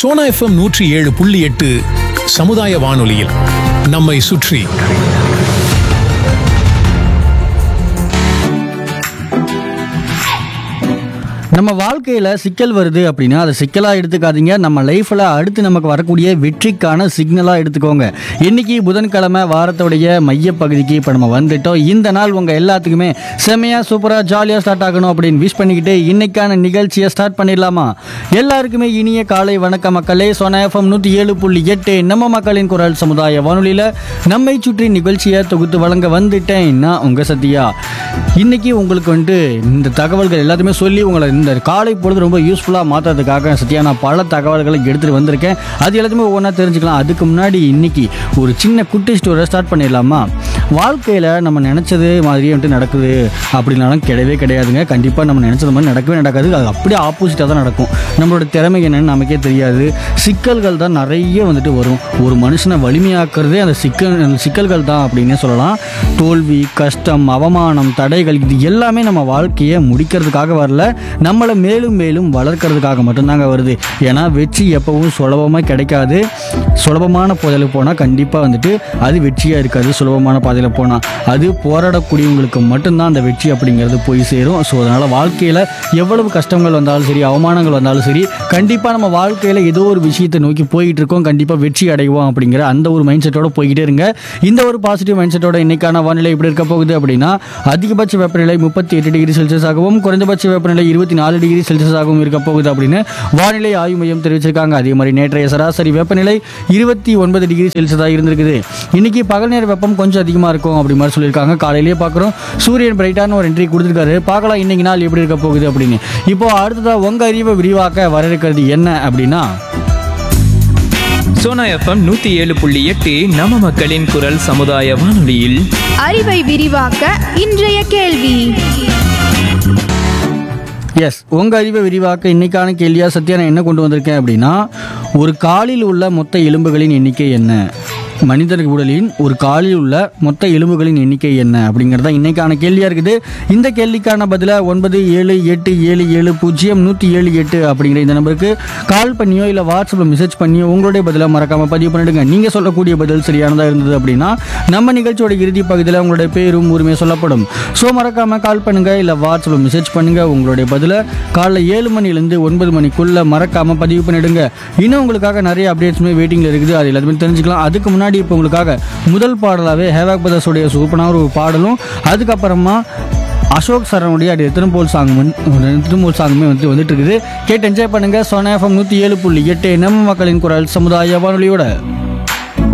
Sona FM நூற்றி ஏழு புள்ளி எட்டு சமுதாய வானொலியில் நம்மை சுற்றி நம்ம வாழ்க்கையில் சிக்கல் வருது அப்படின்னா அதை சிக்கலாக எடுத்துக்காதீங்க நம்ம லைஃப்பில் அடுத்து நமக்கு வரக்கூடிய வெற்றிக்கான சிக்னலாக எடுத்துக்கோங்க இன்னைக்கு புதன்கிழமை வாரத்துடைய மையப்பகுதிக்கு இப்போ நம்ம வந்துட்டோம் இந்த நாள் உங்கள் எல்லாத்துக்குமே செமையாக சூப்பராக ஜாலியாக ஸ்டார்ட் ஆகணும் அப்படின்னு விஷ் பண்ணிக்கிட்டு இன்னைக்கான நிகழ்ச்சியை ஸ்டார்ட் பண்ணிடலாமா எல்லாருக்குமே இனிய காலை வணக்கம் மக்களே சோனா எஃப்எம் நூற்றி ஏழு புள்ளி எட்டு நம்ம மக்களின் குரல் சமுதாய வானொலியில் நம்மை சுற்றி நிகழ்ச்சியை தொகுத்து வழங்க வந்துட்டேன் நான் உங்கள் சத்யா இன்னைக்கு உங்களுக்கு வந்துட்டு இந்த தகவல்கள் எல்லாத்தையுமே சொல்லி உங்களை இந்த காலை பொழுது ரொம்ப யூஸ்ஃபுல்லாக மாற்றுறதுக்காக சத்யா நான் பல தகவல்களை எடுத்துகிட்டு வந்திருக்கேன் அது எல்லாத்தையுமே ஒவ்வொன்றா தெரிஞ்சுக்கலாம் அதுக்கு முன்னாடி இன்னைக்கு ஒரு சின்ன குட்டி ஸ்டோரை ஸ்டார்ட் பண்ணிடலாமா வாழ்க்கையில் நம்ம நினச்சது மாதிரியே வந்துட்டு நடக்குது அப்படின்னாலும் கிடையவே கிடையாதுங்க கண்டிப்பாக நம்ம நினச்சது மாதிரி நடக்கவே நடக்காது அது அப்படியே ஆப்போசிட்டாக தான் நடக்கும் நம்மளோட திறமை என்னன்னு நமக்கே தெரியாது சிக்கல்கள் தான் நிறைய வந்துட்டு வரும் ஒரு மனுஷனை வலிமையாக்குறதே அந்த சிக்கல் அந்த சிக்கல்கள் தான் அப்படின்னே சொல்லலாம் தோல்வி கஷ்டம் அவமானம் தடைகள் இது எல்லாமே நம்ம வாழ்க்கையை முடிக்கிறதுக்காக வரல நம்மளை மேலும் மேலும் வளர்க்கறதுக்காக மட்டும்தாங்க வருது ஏன்னா வெற்றி எப்பவும் சுலபமாக கிடைக்காது சுலபமான பாதையில் போனால் கண்டிப்பாக வந்துட்டு அது வெற்றியாக இருக்காது சுலபமான பாதையில் போனால் அது போராடக்கூடியவங்களுக்கு மட்டும்தான் அந்த வெற்றி அப்படிங்கிறது போய் சேரும் ஸோ அதனால் வாழ்க்கையில் எவ்வளவு கஷ்டங்கள் வந்தாலும் சரி அவமானங்கள் வந்தாலும் சரி கண்டிப்பாக நம்ம வாழ்க்கையில் ஏதோ ஒரு விஷயத்தை நோக்கி போயிட்டு இருக்கோம் கண்டிப்பாக வெற்றி அடைவோம் அப்படிங்கிற அந்த ஒரு மைண்ட் செட்டோட போய்கிட்டே இருங்க இந்த ஒரு பாசிட்டிவ் மைண்ட் செட்டோட இன்னைக்கான வானிலை எப்படி இருக்க போகுது அப்படின்னா அதிகபட்ச வெப்பநிலை முப்பத்தி எட்டு டிகிரி செல்சியஸ் ஆகவும் குறைந்தபட்ச வெப்பநிலை இருபத்தி நாலு டிகிரி செல்சியஸ் ஆகவும் இருக்க போகுது அப்படின்னு வானிலை ஆய்வு மையம் தெரிவிச்சிருக்காங்க அதே மாதிரி நேற்றைய சராசரி வெப்பநிலை இருபத்தி ஒன்பது டிகிரி செல்சியஸாக இருந்திருக்குது இன்னைக்கு பகல் நேர வெப்பம் கொஞ்சம் அதிகமாக இருக்கும் அப்படி மாதிரி சொல்லியிருக்காங்க காலையிலேயே பார்க்குறோம் சூரியன் பிரைட்டான ஒரு என்ட்ரி கொடுத்துருக்காரு பார்க்கலாம் இன்னைக்கு நாள் எப்படி இருக்க போகுது அப்படின்னு இப்போ அடுத்ததாக உங்கள் அறிவை விரிவாக்க வர இருக்கிறது என்ன அப்படின்னா சோனா எஃப்எம் நூத்தி ஏழு புள்ளி எட்டு நம்ம மக்களின் குரல் சமுதாய வானொலியில் அறிவை விரிவாக்க இன்றைய கேள்வி எஸ் உங்கள் அறிவை விரிவாக்க இன்னைக்கான கேள்வியாக சத்யா நான் என்ன கொண்டு வந்திருக்கேன் அப்படின்னா ஒரு காலில் உள்ள மொத்த எலும்புகளின் எண்ணிக்கை என்ன மனிதர் உடலின் ஒரு காலில் உள்ள மொத்த எலும்புகளின் எண்ணிக்கை என்ன அப்படிங்கிறது தான் இன்னைக்கான கேள்வியாக இருக்குது இந்த கேள்விக்கான பதிலை ஒன்பது ஏழு எட்டு ஏழு ஏழு பூஜ்ஜியம் நூற்றி ஏழு எட்டு அப்படிங்கிற இந்த நம்பருக்கு கால் பண்ணியோ இல்லை வாட்ஸ்அப்பில் மெசேஜ் பண்ணியோ உங்களுடைய பதிலை மறக்காமல் பதிவு பண்ணிடுங்க நீங்கள் சொல்லக்கூடிய பதில் சரியானதாக இருந்தது அப்படின்னா நம்ம நிகழ்ச்சியோட இறுதி பகுதியில் உங்களுடைய பேரும் உரிமையும் சொல்லப்படும் ஸோ மறக்காமல் கால் பண்ணுங்கள் இல்லை வாட்ஸ்அப்பில் மெசேஜ் பண்ணுங்கள் உங்களுடைய பதிலை காலைல ஏழு மணிலேருந்து ஒன்பது மணிக்குள்ளே மறக்காமல் பதிவு பண்ணிடுங்க இன்னும் உங்களுக்காக நிறைய அப்டேட்ஸுமே வெயிட்டிங்கில் இருக்குது அது எல்லாத்தையுமே தெரிஞ்சுக்கலாம் அதுக்கு முன்னாடி இப்போ உங்களுக்காக முதல் பாடலாகவே ஹேவாக் பிரதர்ஸோடைய சூப்பரான ஒரு பாடலும் அதுக்கப்புறமா அசோக் சரணுடைய அது திரும்போல் சாங் திரும்போல் சாங்குமே வந்து வந்துட்டு இருக்குது கேட்டு என்ஜாய் பண்ணுங்க சோனா எஃப்எம் நூற்றி ஏழு புள்ளி எட்டு நம்ம மக்களின் குரல் சமுதாய வானொலியோட